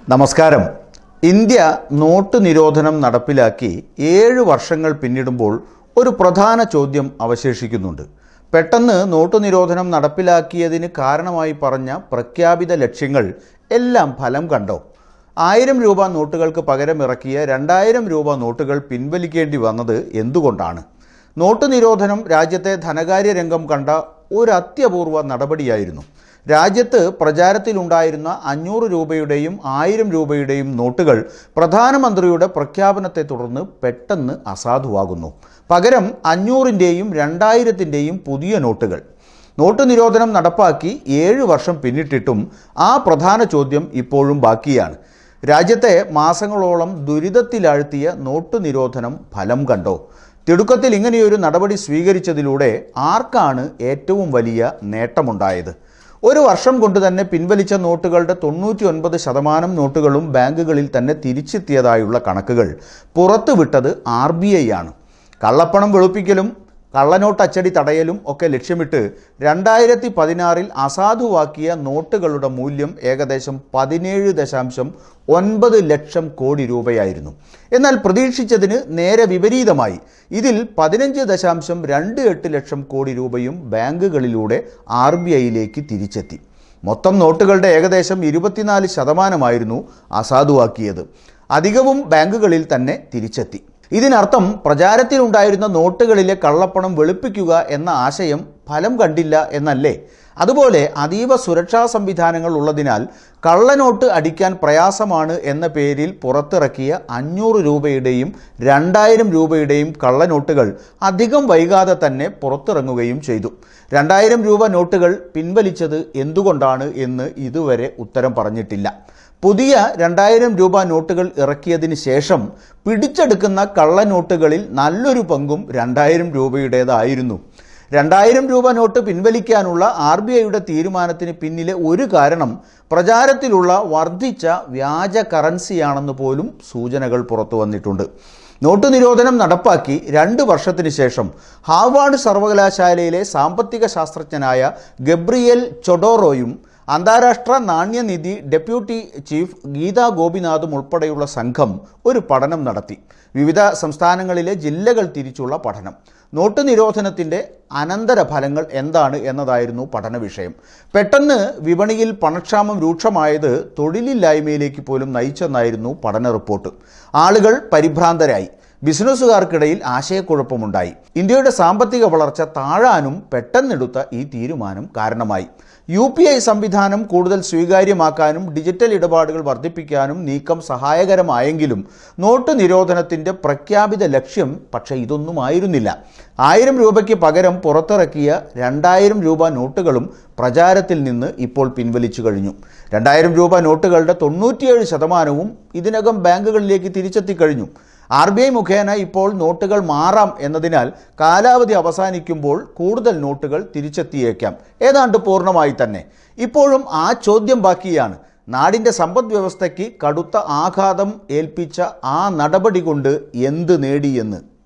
നമസ്കാരം India not നിരോധനം നടപ്പിലാക്കി ഏഴ് വർഷങ്ങൾ പിന്നിടുമ്പോൾ ഒരു പ്രധാന ചോദ്യം അവശേഷിക്കുന്നുണ്ട് പെട്ടെന്ന് നോട്ട് നിരോധനം നടപ്പിലാക്കിയതിന് കാരണമായി പറഞ്ഞ പ്രഖ്യാപിത ലക്ഷ്യങ്ങൾ എല്ലാം ഫലം കണ്ടോ ആയിരം രൂപ നോട്ടുകൾക്ക് പകരം ഇറക്കിയ രണ്ടായിരം രൂപ നോട്ടുകൾ പിൻവലിക്കേണ്ടി വന്നത് എന്തുകൊണ്ടാണ് നോട്ട് നിരോധനം രാജ്യത്തെ ധനകാര്യ രംഗം കണ്ട ഒരു അത്യപൂർവ നടപടിയായിരുന്നു രാജ്യത്ത് പ്രചാരത്തിലുണ്ടായിരുന്ന അഞ്ഞൂറ് രൂപയുടെയും ആയിരം രൂപയുടെയും നോട്ടുകൾ പ്രധാനമന്ത്രിയുടെ പ്രഖ്യാപനത്തെ തുടർന്ന് പെട്ടെന്ന് അസാധുവാകുന്നു പകരം അഞ്ഞൂറിൻ്റെയും രണ്ടായിരത്തിൻ്റെയും പുതിയ നോട്ടുകൾ നോട്ട് നിരോധനം നടപ്പാക്കി ഏഴ് വർഷം പിന്നിട്ടിട്ടും ആ പ്രധാന ചോദ്യം ഇപ്പോഴും ബാക്കിയാണ് രാജ്യത്തെ മാസങ്ങളോളം ദുരിതത്തിലാഴ്ത്തിയ നോട്ട് നിരോധനം ഫലം കണ്ടോ തിടുക്കത്തിൽ ഇങ്ങനെയൊരു നടപടി സ്വീകരിച്ചതിലൂടെ ആർക്കാണ് ഏറ്റവും വലിയ നേട്ടമുണ്ടായത് ഒരു വർഷം കൊണ്ട് തന്നെ പിൻവലിച്ച നോട്ടുകളുടെ തൊണ്ണൂറ്റി ഒൻപത് ശതമാനം നോട്ടുകളും ബാങ്കുകളിൽ തന്നെ തിരിച്ചെത്തിയതായുള്ള കണക്കുകൾ പുറത്തുവിട്ടത് ആർ ബി ഐ ആണ് കള്ളപ്പണം വെളുപ്പിക്കലും കള്ളനോട്ട് അച്ചടി തടയലും ഒക്കെ ലക്ഷ്യമിട്ട് രണ്ടായിരത്തി പതിനാറിൽ അസാധുവാക്കിയ നോട്ടുകളുടെ മൂല്യം ഏകദേശം പതിനേഴ് ദശാംശം ഒൻപത് ലക്ഷം കോടി രൂപയായിരുന്നു എന്നാൽ പ്രതീക്ഷിച്ചതിന് നേരെ വിപരീതമായി ഇതിൽ പതിനഞ്ച് ദശാംശം രണ്ട് എട്ട് ലക്ഷം കോടി രൂപയും ബാങ്കുകളിലൂടെ ആർ ബി ഐയിലേക്ക് തിരിച്ചെത്തി മൊത്തം നോട്ടുകളുടെ ഏകദേശം ഇരുപത്തിനാല് ശതമാനമായിരുന്നു അസാധുവാക്കിയത് അധികവും ബാങ്കുകളിൽ തന്നെ തിരിച്ചെത്തി ഇതിനർത്ഥം പ്രചാരത്തിലുണ്ടായിരുന്ന നോട്ടുകളിലെ കള്ളപ്പണം വെളുപ്പിക്കുക എന്ന ആശയം ഫലം കണ്ടില്ല എന്നല്ലേ അതുപോലെ അതീവ സുരക്ഷാ സംവിധാനങ്ങൾ ഉള്ളതിനാൽ കള്ളനോട്ട് അടിക്കാൻ പ്രയാസമാണ് എന്ന പേരിൽ പുറത്തിറക്കിയ അഞ്ഞൂറ് രൂപയുടെയും രണ്ടായിരം രൂപയുടെയും കള്ളനോട്ടുകൾ അധികം വൈകാതെ തന്നെ പുറത്തിറങ്ങുകയും ചെയ്തു രണ്ടായിരം രൂപ നോട്ടുകൾ പിൻവലിച്ചത് എന്തുകൊണ്ടാണ് എന്ന് ഇതുവരെ ഉത്തരം പറഞ്ഞിട്ടില്ല പുതിയ രണ്ടായിരം രൂപ നോട്ടുകൾ ഇറക്കിയതിന് ശേഷം പിടിച്ചെടുക്കുന്ന കള്ളനോട്ടുകളിൽ നല്ലൊരു പങ്കും രണ്ടായിരം രൂപയുടേതായിരുന്നു രണ്ടായിരം രൂപ നോട്ട് പിൻവലിക്കാനുള്ള ആർ ബി ഐയുടെ തീരുമാനത്തിന് പിന്നിലെ ഒരു കാരണം പ്രചാരത്തിലുള്ള വർദ്ധിച്ച വ്യാജ കറൻസിയാണെന്ന് പോലും സൂചനകൾ പുറത്തു വന്നിട്ടുണ്ട് നോട്ട് നിരോധനം നടപ്പാക്കി രണ്ട് വർഷത്തിന് ശേഷം ഹാർവാർഡ് സർവകലാശാലയിലെ സാമ്പത്തിക ശാസ്ത്രജ്ഞനായ ഗബ്രിയൽ ചൊഡോറോയും അന്താരാഷ്ട്ര നാണ്യനിധി ഡെപ്യൂട്ടി ചീഫ് ഗീതാ ഗോപിനാഥും ഉൾപ്പെടെയുള്ള സംഘം ഒരു പഠനം നടത്തി വിവിധ സംസ്ഥാനങ്ങളിലെ ജില്ലകൾ തിരിച്ചുള്ള പഠനം നോട്ട് നിരോധനത്തിൻ്റെ അനന്തരഫലങ്ങൾ എന്താണ് എന്നതായിരുന്നു പഠന വിഷയം പെട്ടെന്ന് വിപണിയിൽ പണക്ഷാമം രൂക്ഷമായത് തൊഴിലില്ലായ്മയിലേക്ക് പോലും നയിച്ചെന്നായിരുന്നു പഠന റിപ്പോർട്ട് ആളുകൾ പരിഭ്രാന്തരായി ബിസിനസ്സുകാർക്കിടയിൽ ആശയക്കുഴപ്പമുണ്ടായി ഇന്ത്യയുടെ സാമ്പത്തിക വളർച്ച താഴാനും പെട്ടെന്നെടുത്ത ഈ തീരുമാനം കാരണമായി യു പി ഐ സംവിധാനം കൂടുതൽ സ്വീകാര്യമാക്കാനും ഡിജിറ്റൽ ഇടപാടുകൾ വർദ്ധിപ്പിക്കാനും നീക്കം സഹായകരമായെങ്കിലും നോട്ട് നിരോധനത്തിൻ്റെ പ്രഖ്യാപിത ലക്ഷ്യം പക്ഷേ ഇതൊന്നുമായിരുന്നില്ല ആയിരം രൂപയ്ക്ക് പകരം പുറത്തിറക്കിയ രണ്ടായിരം രൂപ നോട്ടുകളും പ്രചാരത്തിൽ നിന്ന് ഇപ്പോൾ പിൻവലിച്ചു കഴിഞ്ഞു രണ്ടായിരം രൂപ നോട്ടുകളുടെ തൊണ്ണൂറ്റിയേഴ് ശതമാനവും ഇതിനകം ബാങ്കുകളിലേക്ക് തിരിച്ചെത്തിക്കഴിഞ്ഞു ആർ ബി ഐ മുഖേന ഇപ്പോൾ നോട്ടുകൾ മാറാം എന്നതിനാൽ കാലാവധി അവസാനിക്കുമ്പോൾ കൂടുതൽ നോട്ടുകൾ തിരിച്ചെത്തിയേക്കാം ഏതാണ്ട് പൂർണ്ണമായി തന്നെ ഇപ്പോഴും ആ ചോദ്യം ബാക്കിയാണ് നാടിൻ്റെ സമ്പദ് വ്യവസ്ഥയ്ക്ക് കടുത്ത ആഘാതം ഏൽപ്പിച്ച ആ നടപടി കൊണ്ട് എന്ത് നേടിയെന്ന്